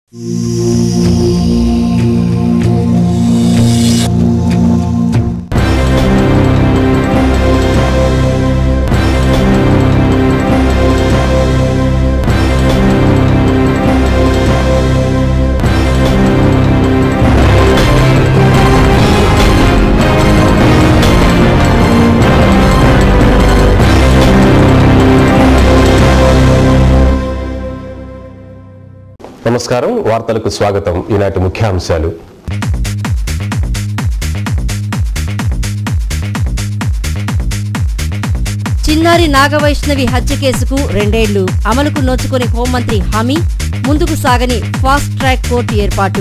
నమస్కారం వార్తలకు స్వాగతం ఈనాటి ముఖ్యాంశాలు చిన్నారి నాగవైష్ణవి హత్య కేసుకు రెండేళ్లు అమలుకు నోచుకుని హోంమంత్రి హామీ ముందుకు సాగని ఫాస్ట్ ట్రాక్ కోర్టు ఏర్పాటు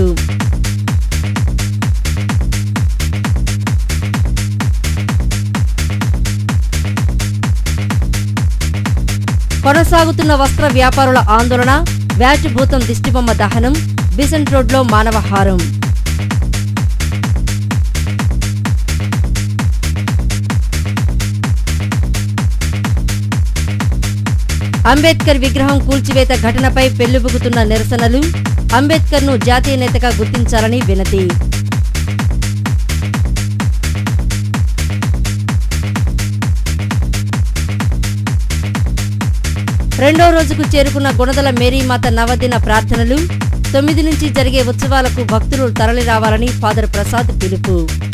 కొనసాగుతున్న వస్త్ర వ్యాపారుల ఆందోళన వ్యాట్ భూతం దిష్టిబొమ్మ దహనం బిసెంట్ రోడ్లో మానవహారం అంబేద్కర్ విగ్రహం కూల్చివేత ఘటనపై పెళ్లిబుగుతున్న నిరసనలు అంబేద్కర్ను జాతీయ నేతగా గుర్తించాలని వినతి రెండో రోజుకు చేరుకున్న గుణదల మేరీమాత నవదిన ప్రార్థనలు తొమ్మిది నుంచి జరిగే ఉత్సవాలకు భక్తులు తరలిరావాలని ఫాదర్ ప్రసాద్ పిలుపు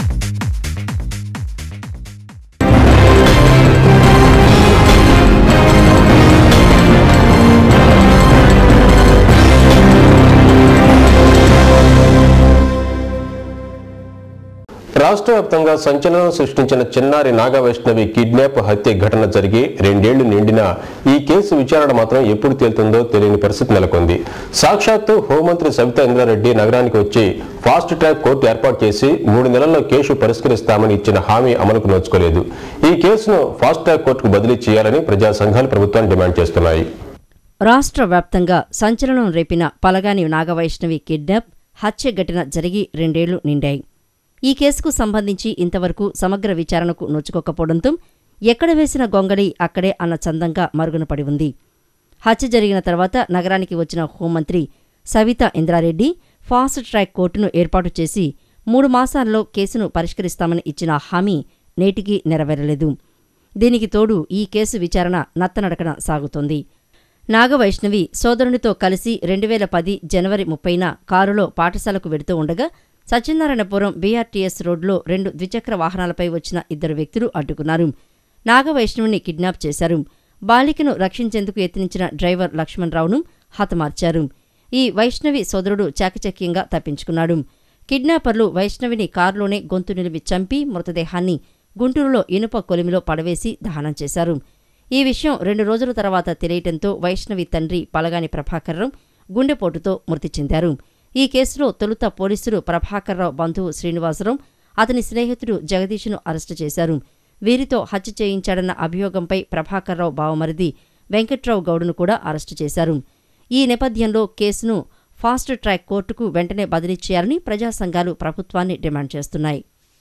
రాష్ట్ర వ్యాప్తంగా సంచలనం సృష్టించిన చిన్నారి నాగవైష్ణవి కిడ్నాప్ హత్య ఘటన జరిగి రెండేళ్లు నిండినా ఈ కేసు విచారణ మాత్రం ఎప్పుడు తేలుతుందో తెలియని పరిస్థితి నెలకొంది సాక్షాత్తు హోంమంత్రి సవితా ఇంద్రారెడ్డి నగరానికి వచ్చి ఫాస్ట్ ట్రాక్ కోర్టు ఏర్పాటు చేసి మూడు నెలల్లో కేసు పరిష్కరిస్తామని ఇచ్చిన హామీ అమలుకు నోచుకోలేదు ఈ కేసును ఫాస్ట్ ట్రాక్ కోర్టుకు బదిలీ చేయాలని ప్రజా సంఘాలు ప్రభుత్వాన్ని డిమాండ్ చేస్తున్నాయి రాష్ట్ర వ్యాప్తంగా సంచలనం రేపిన పలగాని నాగవైష్ణవి కిడ్నాప్ హత్య ఘటన జరిగి రెండేళ్లు నిండాయి ఈ కేసుకు సంబంధించి ఇంతవరకు సమగ్ర విచారణకు నోచుకోకపోవడంతో ఎక్కడ వేసిన గొంగళి అక్కడే అన్న చందంగా మరుగున పడి ఉంది హత్య జరిగిన తర్వాత నగరానికి వచ్చిన హోంమంత్రి సవితా ఇంద్రారెడ్డి ఫాస్ట్ ట్రాక్ కోర్టును ఏర్పాటు చేసి మూడు మాసాల్లో కేసును పరిష్కరిస్తామని ఇచ్చిన హామీ నేటికి నెరవేరలేదు దీనికి తోడు ఈ కేసు విచారణ నత్తనడకన సాగుతోంది నాగవైష్ణవి సోదరునితో కలిసి రెండు వేల పది జనవరి ముప్పైన కారులో పాఠశాలకు వెడుతూ ఉండగా సత్యనారాయణపురం బీఆర్టీఎస్ రోడ్లో రెండు ద్విచక్ర వాహనాలపై వచ్చిన ఇద్దరు వ్యక్తులు అడ్డుకున్నారు నాగవైష్ణవిని కిడ్నాప్ చేశారు బాలికను రక్షించేందుకు యత్నించిన డ్రైవర్ లక్ష్మణరావును హతమార్చారు ఈ వైష్ణవి సోదరుడు చాకచక్యంగా తప్పించుకున్నాడు కిడ్నాపర్లు వైష్ణవిని కారులోనే గొంతు నిలిపి చంపి మృతదేహాన్ని గుంటూరులో ఇనుప కొలిమిలో పడవేసి దహనం చేశారు ఈ విషయం రెండు రోజుల తర్వాత తెలియటంతో వైష్ణవి తండ్రి పలగాని ప్రభాకర్రావు గుండెపోటుతో మృతి చెందారు ఈ కేసులో తొలుత పోలీసులు ప్రభాకర్రావు బంధువు శ్రీనివాసరావు అతని స్నేహితుడు జగదీష్ను అరెస్టు చేశారు వీరితో హత్య చేయించాడన్న అభియోగంపై ప్రభాకర్రావు బావమరిది వెంకట్రావు గౌడును కూడా అరెస్టు చేశారు ఈ నేపథ్యంలో కేసును ఫాస్ట్ ట్రాక్ కోర్టుకు వెంటనే బదిలీ చేయాలని ప్రజా సంఘాలు ప్రభుత్వాన్ని డిమాండ్ చేస్తున్నాయి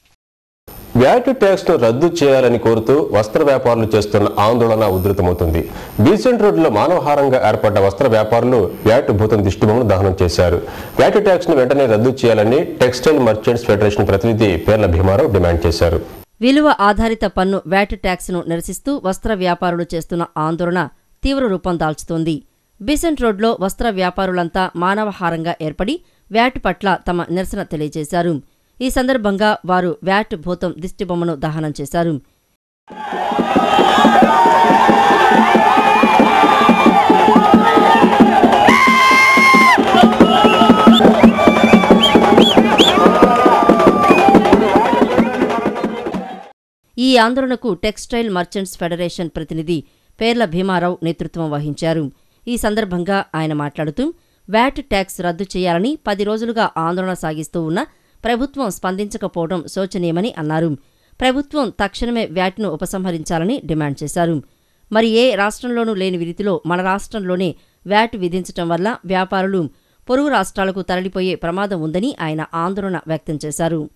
వ్యాట్ ట్యాక్స్ ను రద్దు చేయాలని కోరుతూ వస్త్ర వ్యాపారులు చేస్తున్న ఆందోళన ఉధృతమవుతుంది బీసెంట్ రోడ్లో మానవహారంగా ఏర్పడ్డ వస్త్ర వ్యాపారులు వ్యాట్ భూతం దిష్టిబొమ్మను దహనం చేశారు వ్యాట్ ట్యాక్స్ ను వెంటనే రద్దు చేయాలని టెక్స్టైల్ మర్చెంట్స్ ఫెడరేషన్ ప్రతినిధి పేర్ల భీమారావు డిమాండ్ చేశారు విలువ ఆధారిత పన్ను వ్యాట్ ట్యాక్స్ను నిరసిస్తూ వస్త్ర వ్యాపారులు చేస్తున్న ఆందోళన తీవ్ర రూపం దాల్చుతోంది బిసెంట్ రోడ్లో వస్త్ర వ్యాపారులంతా మానవహారంగా ఏర్పడి వ్యాట్ పట్ల తమ నిరసన తెలియజేశారు ఈ సందర్భంగా వారు వ్యాట్ భూతం దిష్టిబొమ్మను దహనం చేశారు ఈ ఆందోళనకు టెక్స్టైల్ మర్చెంట్స్ ఫెడరేషన్ ప్రతినిధి పేర్ల భీమారావు నేతృత్వం వహించారు ఈ సందర్భంగా ఆయన మాట్లాడుతూ వ్యాట్ ట్యాక్స్ రద్దు చేయాలని పది రోజులుగా ఆందోళన సాగిస్తూ ఉన్న ప్రభుత్వం స్పందించకపోవడం శోచనీయమని అన్నారు ప్రభుత్వం తక్షణమే వ్యాట్ను ఉపసంహరించాలని డిమాండ్ చేశారు మరి ఏ రాష్ట్రంలోనూ లేని రీతిలో మన రాష్ట్రంలోనే వ్యాట్ విధించటం వల్ల వ్యాపారులు పొరుగు రాష్ట్రాలకు తరలిపోయే ప్రమాదం ఉందని ఆయన ఆందోళన వ్యక్తం చేశారు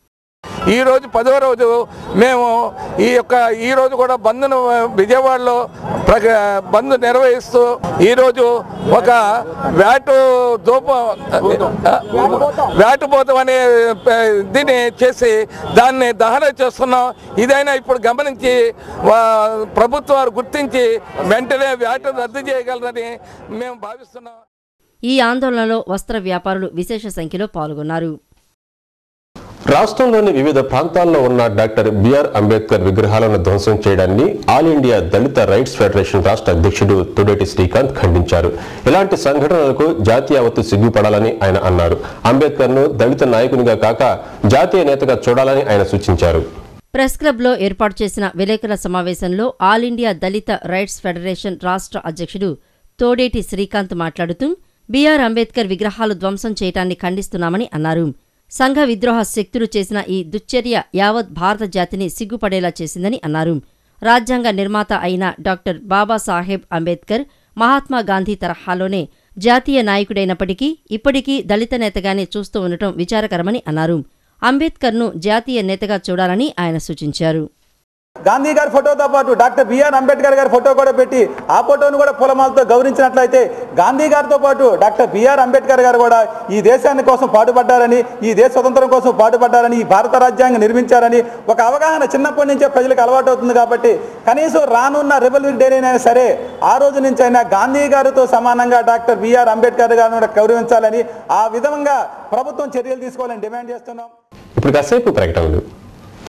ఈ రోజు పదో రోజు మేము ఈ యొక్క ఈ రోజు కూడా బంద్ను విజయవాడలో ప్రగ బంద్ నిర్వహిస్తూ ఈరోజు ఒక వ్యాటు దూప వ్యాటుపోతం అనే ప- దీన్ని చేసి దాన్ని దహన చేస్తున్నాం ఇదైనా ఇప్పుడు గమనించి వా- ప్రభుత్వం వారు గుర్తించి వెంటనే వ్యాటు రద్దు చేయగలరని మేము భావిస్తున్నాం ఈ ఆందోళనలో వస్త్ర వ్యాపారులు విశేష సంఖ్యలో పాల్గొన్నారు రాష్ట్రంలోని వివిధ ప్రాంతాల్లో ఉన్న డాక్టర్ బిఆర్ అంబేద్కర్ విగ్రహాలను ధ్వంసం చేయడాన్ని all India Dalit rights federation రాష్ట్ర అధ్యక్షుడు తొడేటి శ్రీకాంత్ ఖండించారు ఇలాంటి సంఘటనలకు జాతీయ యావత్తు సిగ్గుపడాలని ఆయన అన్నారు అంబేద్కర్ ను దళిత నాయకునిగా కాక జాతీయ నేతగా చూడాలని ఆయన సూచించారు ప్రెస్ క్లబ్లో ఏర్పాటు చేసిన విలేకరుల సమావేశంలో all India Dalit rights federation రాష్ట్ర అధ్యక్షుడు తోడేటి శ్రీకాంత్ మాట్లాడుతూ బీఆర్ అంబేద్కర్ విగ్రహాలు ధ్వంసం చేయటాన్ని ఖండిస్తున్నామని అన్నారు సంఘ విద్రోహ శక్తులు చేసిన ఈ దుశ్చర్య యావత్ భారత జాతిని సిగ్గుపడేలా చేసిందని అన్నారు రాజ్యాంగ నిర్మాత అయిన డాక్టర్ బాబాసాహెబ్ అంబేద్కర్ మహాత్మా గాంధీ తరహాలోనే జాతీయ నాయకుడైనప్పటికీ ఇప్పటికీ దళిత నేతగానే చూస్తూ ఉండటం విచారకరమని అన్నారు అంబేద్కర్ను జాతీయ నేతగా చూడాలని ఆయన సూచించారు గాంధీ గారి ఫోటోతో పాటు డాక్టర్ బిఆర్ అంబేద్కర్ గారి ఫోటో కూడా పెట్టి ఆ ఫోటోను కూడా పూలమాలతో గౌరవించినట్లయితే గాంధీ గారితో పాటు డాక్టర్ బిఆర్ అంబేద్కర్ గారు కూడా ఈ దేశాన్ని కోసం పాటుపడ్డారని ఈ దేశ స్వతంత్రం కోసం పాటుపడ్డారని ఈ భారత రాజ్యాంగం నిర్మించారని ఒక అవగాహన చిన్నప్పటి నుంచే ప్రజలకు అలవాటు అవుతుంది కాబట్టి కనీసం రానున్న రిపబ్లిక్ డే అయినా సరే ఆ రోజు నుంచి అయినా గాంధీ గారితో సమానంగా డాక్టర్ బిఆర్ అంబేద్కర్ గారిని కూడా గౌరవించాలని ఆ విధంగా ప్రభుత్వం చర్యలు తీసుకోవాలని డిమాండ్ చేస్తున్నాం ఇప్పుడు కాసేపు ప్రకటనలు